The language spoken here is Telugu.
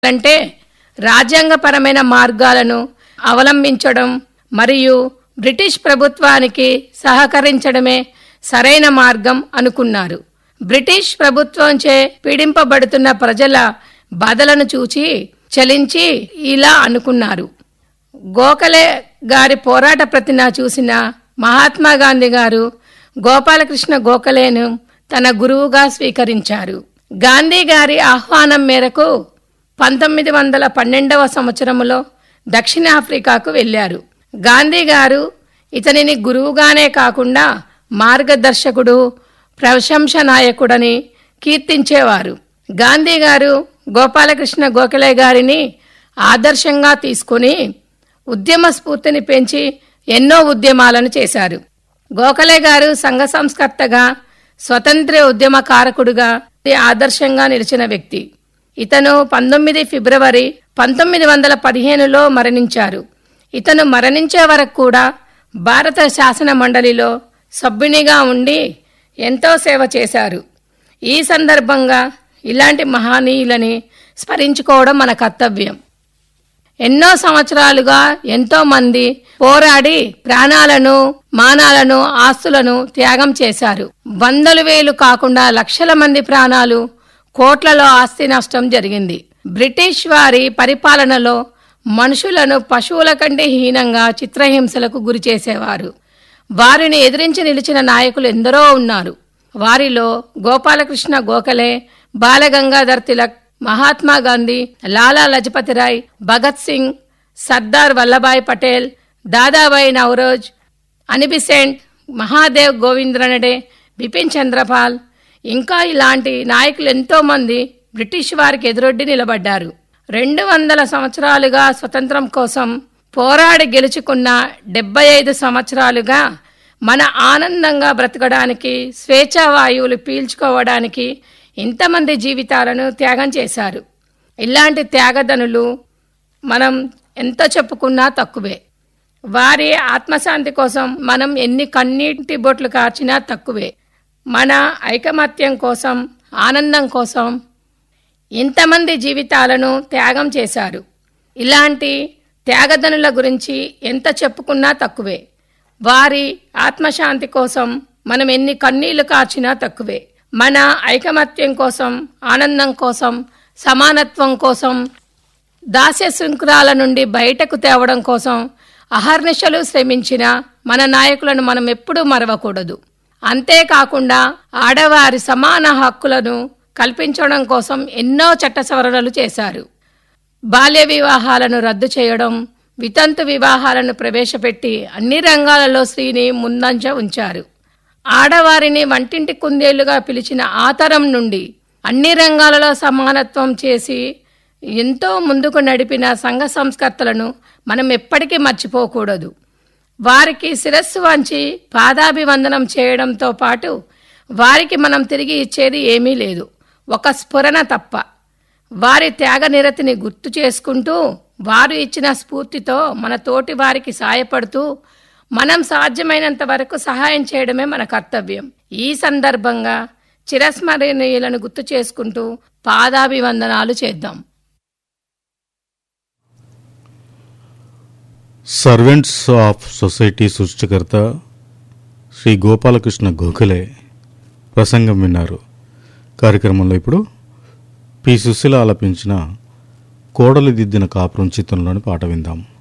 అంటే రాజ్యాంగపరమైన మార్గాలను అవలంబించడం మరియు బ్రిటిష్ ప్రభుత్వానికి సహకరించడమే సరైన మార్గం అనుకున్నారు బ్రిటిష్ ప్రభుత్వంచే పీడింపబడుతున్న ప్రజల బాధలను చూచి చలించి ఇలా అనుకున్నారు గోఖలే గారి పోరాట ప్రతిన చూసిన మహాత్మా గాంధీ గారు గోపాలకృష్ణ గోఖలేను తన గురువుగా స్వీకరించారు గాంధీ గారి ఆహ్వానం మేరకు పంతొమ్మిది వందల పన్నెండవ సంవత్సరములో దక్షిణాఫ్రికాకు వెళ్ళారు గాంధీ గారు ఇతనిని గురువుగానే కాకుండా మార్గదర్శకుడు ప్రశంస నాయకుడని కీర్తించేవారు గాంధీ గారు గోపాలకృష్ణ గోఖలే గారిని ఆదర్శంగా తీసుకుని ఉద్యమ స్ఫూర్తిని పెంచి ఎన్నో ఉద్యమాలను చేశారు గోఖలే గారు సంఘ సంస్కర్తగా స్వతంత్ర ఉద్యమ కారకుడుగా ఆదర్శంగా నిలిచిన వ్యక్తి ఇతను పంతొమ్మిది ఫిబ్రవరి పంతొమ్మిది వందల పదిహేనులో మరణించారు ఇతను మరణించే వరకు కూడా భారత శాసన మండలిలో సభ్యునిగా ఉండి ఎంతో సేవ చేశారు ఈ సందర్భంగా ఇలాంటి మహనీయులని స్మరించుకోవడం మన కర్తవ్యం ఎన్నో సంవత్సరాలుగా ఎంతో మంది పోరాడి ప్రాణాలను మానాలను ఆస్తులను త్యాగం చేశారు వందలు వేలు కాకుండా లక్షల మంది ప్రాణాలు కోట్లలో ఆస్తి నష్టం జరిగింది బ్రిటిష్ వారి పరిపాలనలో మనుషులను పశువుల కంటే హీనంగా చిత్రహింసలకు గురి చేసేవారు వారిని ఎదిరించి నిలిచిన నాయకులు ఎందరో ఉన్నారు వారిలో గోపాలకృష్ణ గోఖలే బాలగంగాధర్ తిలక్ మహాత్మా గాంధీ లాలా లజపతి రాయ్ భగత్ సింగ్ సర్దార్ వల్లభాయ్ పటేల్ దాదాబాయి నవరోజ్ అనిబిసెంట్ మహాదేవ్ గోవింద్రనడే బిపిన్ చంద్రపాల్ ఇంకా ఇలాంటి నాయకులు ఎంతో మంది బ్రిటిష్ వారికి ఎదురొడ్డి నిలబడ్డారు రెండు వందల సంవత్సరాలుగా స్వతంత్రం కోసం పోరాడి గెలుచుకున్న డెబ్బై ఐదు సంవత్సరాలుగా మన ఆనందంగా బ్రతకడానికి స్వేచ్ఛా వాయువులు పీల్చుకోవడానికి ఇంతమంది జీవితాలను త్యాగం చేశారు ఇలాంటి త్యాగదనులు మనం ఎంత చెప్పుకున్నా తక్కువే వారి ఆత్మశాంతి కోసం మనం ఎన్ని కన్నీటి బొట్లు కార్చినా తక్కువే మన ఐకమత్యం కోసం ఆనందం కోసం ఇంతమంది జీవితాలను త్యాగం చేశారు ఇలాంటి త్యాగదనుల గురించి ఎంత చెప్పుకున్నా తక్కువే వారి ఆత్మశాంతి కోసం మనం ఎన్ని కన్నీళ్లు కార్చినా తక్కువే మన ఐకమత్యం కోసం ఆనందం కోసం సమానత్వం కోసం దాస్య శృంఖలాల నుండి బయటకు తేవడం కోసం అహర్నిశలు శ్రమించిన మన నాయకులను మనం ఎప్పుడూ మరవకూడదు అంతేకాకుండా ఆడవారి సమాన హక్కులను కల్పించడం కోసం ఎన్నో చట్ట సవరణలు చేశారు బాల్య వివాహాలను రద్దు చేయడం వితంతు వివాహాలను ప్రవేశపెట్టి అన్ని రంగాలలో స్త్రీని ముందంజ ఉంచారు ఆడవారిని వంటింటి కుందేళ్లుగా పిలిచిన ఆ తరం నుండి అన్ని రంగాలలో సమానత్వం చేసి ఎంతో ముందుకు నడిపిన సంఘ సంస్కర్తలను మనం ఎప్పటికీ మర్చిపోకూడదు వారికి శిరస్సు వంచి పాదాభివందనం చేయడంతో పాటు వారికి మనం తిరిగి ఇచ్చేది ఏమీ లేదు ఒక స్ఫురణ తప్ప వారి త్యాగ నిరతిని గుర్తు చేసుకుంటూ వారు ఇచ్చిన స్ఫూర్తితో మన తోటి వారికి సాయపడుతూ మనం సాధ్యమైనంత వరకు సహాయం చేయడమే మన కర్తవ్యం ఈ సందర్భంగా చిరస్మరణీయులను గుర్తు చేసుకుంటూ పాదాభివందనాలు చేద్దాం సర్వెంట్స్ ఆఫ్ సొసైటీ సృష్టికర్త శ్రీ గోపాలకృష్ణ గోఖలే ప్రసంగం విన్నారు కార్యక్రమంలో ఇప్పుడు పి సుశీల ఆలపించిన కోడలు దిద్దిన కాపురం చిత్రంలోని పాట విందాం